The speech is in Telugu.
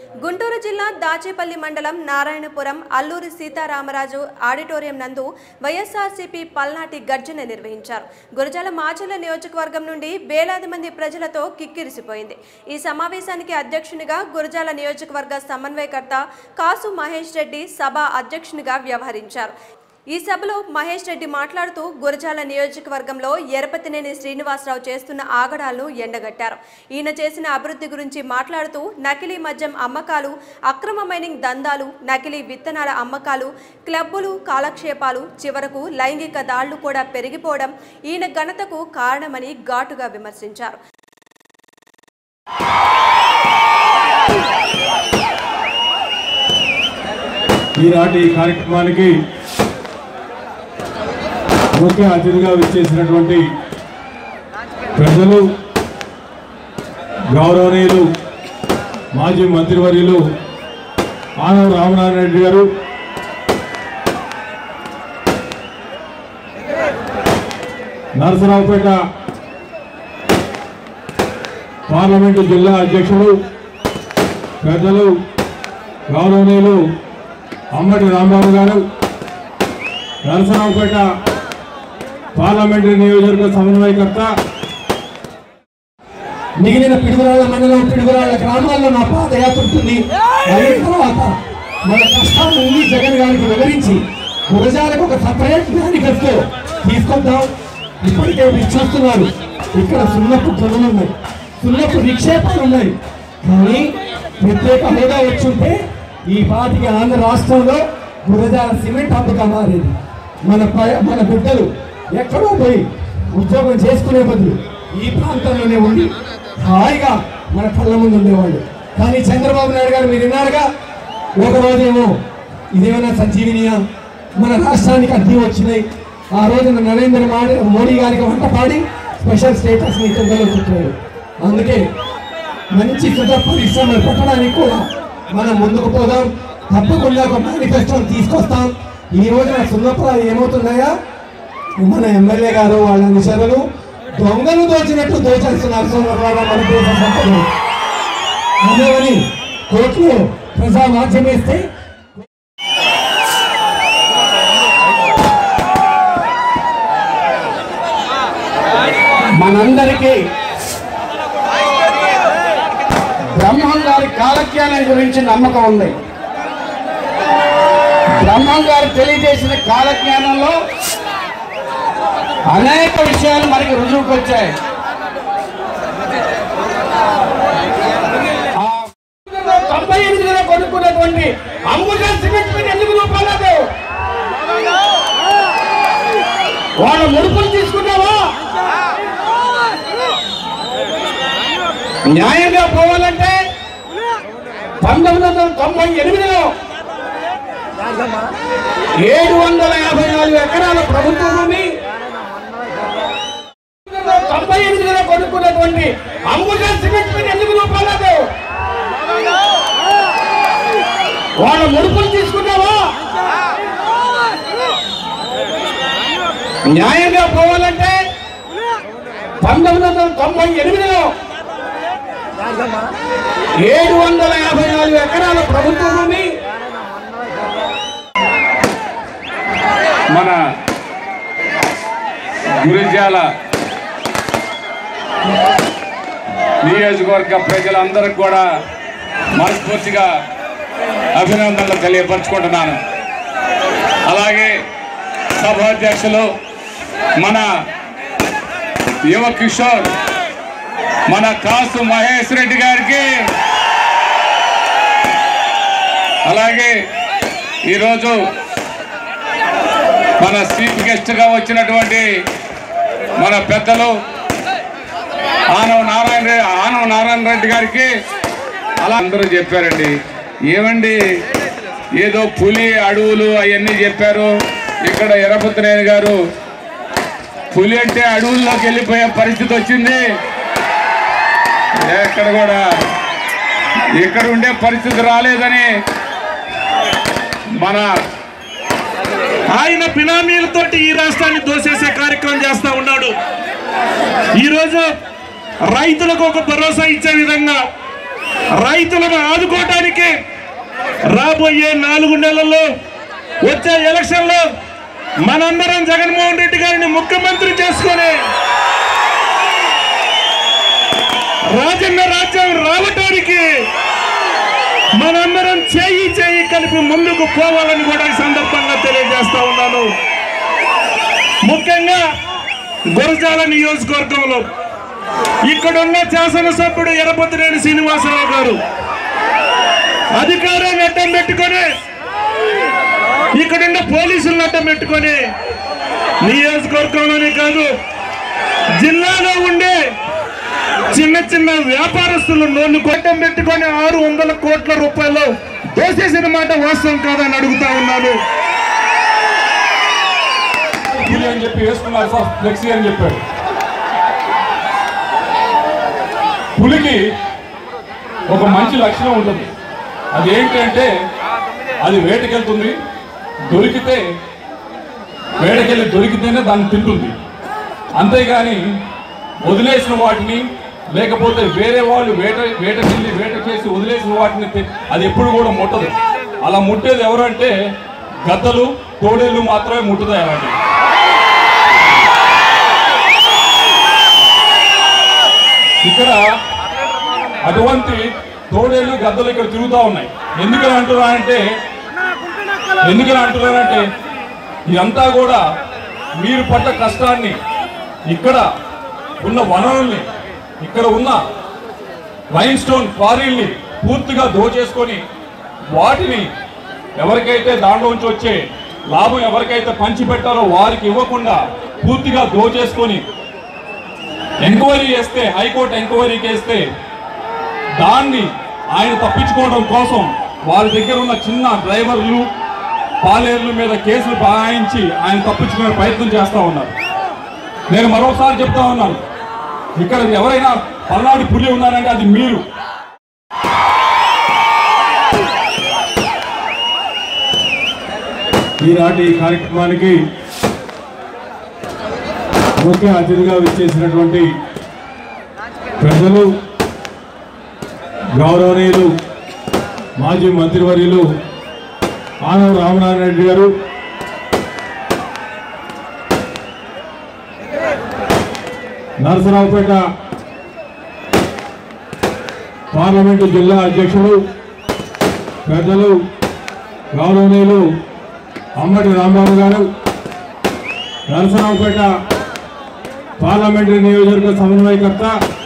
గుంటూరు జిల్లా దాచేపల్లి మండలం నారాయణపురం అల్లూరి సీతారామరాజు ఆడిటోరియం నందు వైఎస్ఆర్సీపీ పల్నాటి గర్జన నిర్వహించారు గురజాల మాచల నియోజకవర్గం నుండి వేలాది మంది ప్రజలతో కిక్కిరిసిపోయింది ఈ సమావేశానికి అధ్యక్షునిగా గురజాల నియోజకవర్గ సమన్వయకర్త కాసు మహేష్ రెడ్డి సభ అధ్యక్షునిగా వ్యవహరించారు ఈ సభలో మహేష్ రెడ్డి మాట్లాడుతూ గురజాల నియోజకవర్గంలో ఎరపతినేని శ్రీనివాసరావు చేస్తున్న ఆగడాలను ఎండగట్టారు ఈయన చేసిన అభివృద్ధి గురించి మాట్లాడుతూ నకిలీ మద్యం అమ్మకాలు అక్రమ మైనింగ్ దందాలు నకిలీ విత్తనాల అమ్మకాలు క్లబ్బులు కాలక్షేపాలు చివరకు లైంగిక దాళ్లు కూడా పెరిగిపోవడం ఈయన ఘనతకు కారణమని ఘాటుగా విమర్శించారు ఈనాటి ఈ కార్యక్రమానికి ముఖ్య అతిథిగా విచ్చేసినటువంటి ప్రజలు గౌరవనీయులు మాజీ మంత్రివర్యులు ఆనవ రామనారాయణ రెడ్డి గారు నరసరావుపేట పార్లమెంటు జిల్లా అధ్యక్షుడు పెద్దలు గౌరవనీయులు అమ్మటి రాంబాబు గారు నరసరావుపేట పార్లమెంటరీ నియోజకవర్గ సమన్వయకర్త మిగిలిన పిడుగురాళ్ళ మండలం పిడుగురాళ్ళ గ్రామాల్లో నా పాదయాత్ర ఉంటుంది అయిన తర్వాత మన కష్టాలన్నీ జగన్ గారికి వివరించి గురజాలకు ఒక సపరేట్ మేనిఫెస్టో తీసుకొద్దాం ఇప్పటికే మీరు చూస్తున్నారు ఇక్కడ సున్నపు గనులు ఉన్నాయి సున్నపు నిక్షేపాలు ఉన్నాయి కానీ ప్రత్యేక హోదా వచ్చుంటే ఈ పాటికి ఆంధ్ర రాష్ట్రంలో గురజాల సిమెంట్ హబ్గా మారేది మన ప- మన బిడ్డలు ఎక్కడో పోయి ఉద్యోగం చేసుకునే బదులు ఈ ప్రాంతంలోనే ఉండి హాయిగా మన కళ్ళ ముందు ఉండేవాళ్ళు కానీ చంద్రబాబు నాయుడు గారు మీరు విన్నారుగా ఒక రోజేమో ఇదేమైనా సంజీవినియా మన రాష్ట్రానికి అడ్డీ వచ్చినాయి ఆ రోజున నరేంద్ర మోడీ మోడీ గారికి వంట పాడి స్పెషల్ స్టేటస్ ని తొందరలో చుట్టారు అందుకే మంచి సుధ పరిశ్రమలు పెట్టడానికి కూడా మనం ముందుకు పోదాం తప్పకుండా ఒక మేనిఫెస్టో తీసుకొస్తాం ఈ రోజున సున్నపురాలు ఏమవుతున్నాయా మన ఎమ్మెల్యే గారు వాళ్ళ అనుచరులు దొంగలు దోచినట్టు దోచేస్తున్నారు సోమవారం మన దేశ సంపదను అదేమని కోర్టులో ప్రజా మాధ్యం వేస్తే మనందరికీ బ్రహ్మం గారి కాలజ్ఞానం గురించి నమ్మకం ఉంది బ్రహ్మం గారు తెలియజేసిన కాలజ్ఞానంలో అనేక విషయాలు మనకి రుజువుకు వచ్చాయి ఆ తొంభై ఎనిమిదిలో కొనుక్కున్నటువంటి అంబుజా సిమెంట్ మీద ఎందుకు రూపాయలు వాళ్ళ ముడుపులు తీసుకున్నావా న్యాయంగా పోవాలంటే పంతొమ్మిది వందల తొంభై ఎనిమిదిలో ఏడు వందల యాభై నాలుగు ఎకరాల ప్రభుత్వ భూమి తొంభై ఎనిమిదిలో కొనుక్కున్నటువంటి అంబుజా సిమెంట్ మీద ఎందుకు రూపాయలు వాళ్ళ ముడుపులు తీసుకున్నావా న్యాయంగా పోవాలంటే పంతొమ్మిది వందల తొంభై ఎనిమిదిలో ఏడు వందల యాభై నాలుగు ఎకరాల ప్రభుత్వ భూమి మన గురిజాల నియోజకవర్గ ప్రజలందరికీ కూడా మనస్ఫూర్తిగా అభినందనలు తెలియపరచుకుంటున్నాను అలాగే సభాధ్యక్షులు మన యువ కిషోర్ మన కాసు మహేష్ రెడ్డి గారికి అలాగే ఈరోజు మన చీఫ్ గెస్ట్ గా వచ్చినటువంటి మన పెద్దలు ఆనవ నారాయణ రెడ్డి ఆనవ నారాయణ రెడ్డి గారికి అలా అందరూ చెప్పారండి ఏమండి ఏదో పులి అడవులు అవన్నీ చెప్పారు ఇక్కడ ఎరపతినేని గారు పులి అంటే అడవుల్లోకి వెళ్ళిపోయే పరిస్థితి వచ్చింది ఎక్కడ కూడా ఇక్కడ ఉండే పరిస్థితి రాలేదని మన ఆయన బినామీలతోటి ఈ రాష్ట్రాన్ని దోసేసే కార్యక్రమం చేస్తా ఉన్నాడు ఈరోజు రైతులకు ఒక భరోసా ఇచ్చే విధంగా రైతులను ఆదుకోవడానికి రాబోయే నాలుగు నెలల్లో వచ్చే ఎలక్షన్లో మనందరం జగన్మోహన్ రెడ్డి గారిని ముఖ్యమంత్రి చేసుకొని రాజన్న రాజ్యం రావటానికి మనందరం చేయి చేయి కలిపి ముందుకు పోవాలని కూడా ఈ సందర్భంగా తెలియజేస్తా ఉన్నాను ముఖ్యంగా గురజాల నియోజకవర్గంలో ఇక్కడున్న శాసనసభ్యుడు ఎరపతినేని శ్రీనివాసరావు గారు అధికారాన్ని అడ్డం పెట్టుకొని ఇక్కడున్న పోలీసులను అడ్డం పెట్టుకొని నియోజకవర్గంలోనే కాదు జిల్లాలో ఉండే చిన్న చిన్న వ్యాపారస్తులు నోళ్ళు కొట్టం పెట్టుకొని ఆరు వందల కోట్ల రూపాయలు దోసేసిన మాట వాస్తవం కాదని అడుగుతా ఉన్నాను పులి అని చెప్పి వేసుకున్నారు సార్ ఫ్లెక్సీ అని చెప్పాడు పులికి ఒక మంచి లక్షణం ఉంటుంది అది ఏంటంటే అది వేటకెళ్తుంది దొరికితే వేటకెళ్ళి దొరికితేనే దాన్ని తింటుంది అంతేగాని వదిలేసిన వాటిని లేకపోతే వేరే వాళ్ళు వేట వేటకెళ్ళి వేట చేసి వదిలేసిన వాటిని తి- అది ఎప్పుడు కూడా ముట్టదు అలా ముట్టేది ఎవరంటే గద్దలు తోడేళ్ళు మాత్రమే ముట్టుతాయి అలాంటివి ఇక్కడ అటువంటి తోడేళ్ళు గద్దలు ఇక్కడ తిరుగుతూ ఉన్నాయి ఎందుకని అంటున్నారంటే ఎందుకని అంటున్నారంటే ఇదంతా కూడా మీరు పడ్డ కష్టాన్ని ఇక్కడ ఉన్న వనరుల్ని ఇక్కడ ఉన్న వైన్ స్టోన్ క్వారీల్ని పూర్తిగా దోచేసుకొని వాటిని ఎవరికైతే దాంట్లోంచి వచ్చే లాభం ఎవరికైతే పంచిపెట్టారో వారికి ఇవ్వకుండా పూర్తిగా దోచేసుకొని ఎంక్వైరీ చేస్తే హైకోర్టు ఎంక్వైరీకి వేస్తే దాన్ని ఆయన తప్పించుకోవడం కోసం వారి దగ్గర ఉన్న చిన్న డ్రైవర్లు పాలేర్ల మీద కేసులు బనాయించి ఆయన తప్పించుకునే ప్రయత్నం చేస్తా ఉన్నారు నేను మరోసారి చెప్తా ఉన్నాను ఇక్కడ ఎవరైనా పల్నాడు పులి ఉన్నారంటే అది మీరు ఈనాటి ఈ కార్యక్రమానికి ముఖ్య అతిథిగా విచ్చేసినటువంటి ప్రజలు గౌరవనీయులు మాజీ మంత్రివర్యులు ఆనవ రామనారాయణ రెడ్డి గారు నరసరావుపేట పార్లమెంటు జిల్లా అధ్యక్షుడు పెద్దలు గౌరవనీయులు అమ్మటి రాంబాబు గారు నరసరావుపేట పార్లమెంటరీ నియోజకవర్గ సమన్వయకర్త